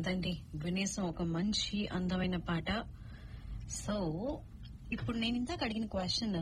కదండి వినేసం ఒక మంచి అందమైన పాట సో ఇప్పుడు నేను ఇందాక అడిగిన క్వశ్చన్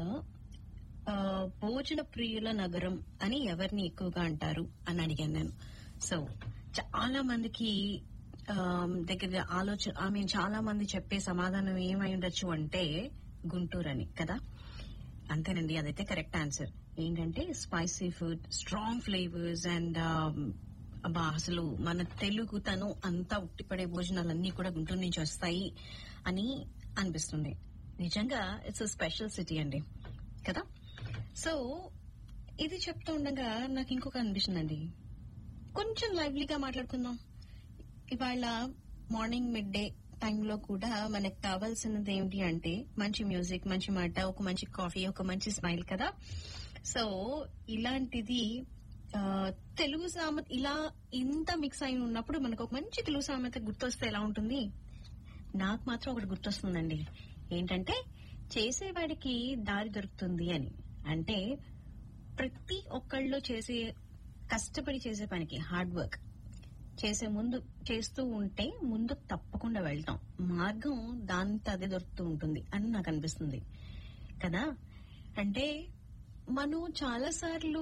భోజన ప్రియుల నగరం అని ఎవరిని ఎక్కువగా అంటారు అని అడిగాను నేను సో చాలా మందికి ఆ, దగ్గర ఆలోచన ఐ మీన్ చాలా మంది చెప్పే సమాధానం ఏమై ఉండొచ్చు అంటే గుంటూరు అని కదా అంతేనండి అదైతే కరెక్ట్ ఆన్సర్ ఏంటంటే spicy food strong flavours and అబ్బా అసలు మన తెలుగుతను అంతా ఉట్టిపడే భోజనాలన్నీ కూడా గుంటూరు నుంచి వస్తాయి అని అనిపిస్తుంది నిజంగా ఇట్స్ స్పెషల్ సిటీ అండి కదా సో ఇది చెప్తూ ఉండగా నాకు ఇంకొక అనిపిస్తుందండి కొంచెం లైవ్లీగా మాట్లాడుకుందాం ఇవాళ మార్నింగ్ మిడ్ డే టైంలో కూడా మనకు కావాల్సినది ఏంటి అంటే మంచి మ్యూజిక్ మంచి మాట ఒక మంచి కాఫీ ఒక మంచి స్మైల్ కదా సో ఇలాంటిది ఆ, తెలుగు సామెత ఇలా ఇంత మిక్స్ అయి ఉన్నప్పుడు మనకు ఒక మంచి తెలుగు సామెత గుర్తొస్తే ఎలా ఉంటుంది నాకు మాత్రం ఒకటి గుర్తొస్తుందండి ఏంటంటే చేసేవాడికి దారి దొరుకుతుంది అని అంటే ప్రతి ఒక్కళ్ళు చేసే కష్టపడి చేసే పనికి హార్డ్ వర్క్ చేసే ముందు చేస్తూ ఉంటే ముందు తప్పకుండా వెళ్తాం మార్గం దాంతో అదే దొరుకుతూ ఉంటుంది అని నాకు అనిపిస్తుంది కదా అంటే మనం చాలా సార్లు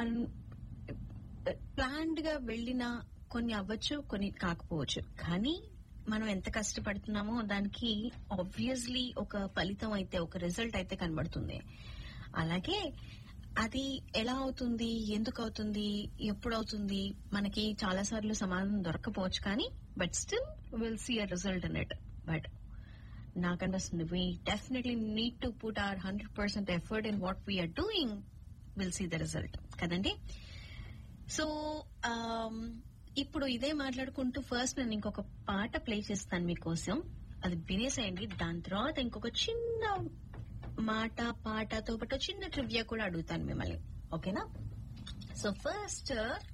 ప్లాన్డ్ గా వెళ్ళిన కొన్ని అవ్వచ్చు కొన్ని కాకపోవచ్చు కానీ మనం ఎంత కష్టపడుతున్నామో దానికి ఆబ్వియస్లీ ఒక ఫలితం అయితే ఒక రిజల్ట్ అయితే కనబడుతుంది అలాగే అది ఎలా అవుతుంది ఎందుకు అవుతుంది ఎప్పుడు అవుతుంది మనకి చాలా సార్లు సమాధానం దొరకపోవచ్చు కానీ but still will see a result in it but నాకు అనిపిస్తుంది we definitely need to put our hundred percent effort in what we are doing will see the result కదండి సో ఇప్పుడు ఇదే మాట్లాడుకుంటూ ఫస్ట్ నేను ఇంకొక పాట ప్లే చేస్తాను మీకోసం అది వినేసేయండి దాని తర్వాత ఇంకొక చిన్న మాట పాటతో పాటు చిన్న ట్రివ్యా కూడా అడుగుతాను మిమ్మల్ని ఓకేనా సో ఫస్ట్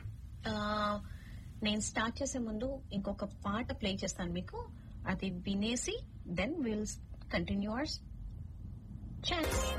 నేను స్టార్ట్ చేసే ముందు ఇంకొక పాట ప్లే చేస్తాను మీకు అది వినేసి then will continue our chance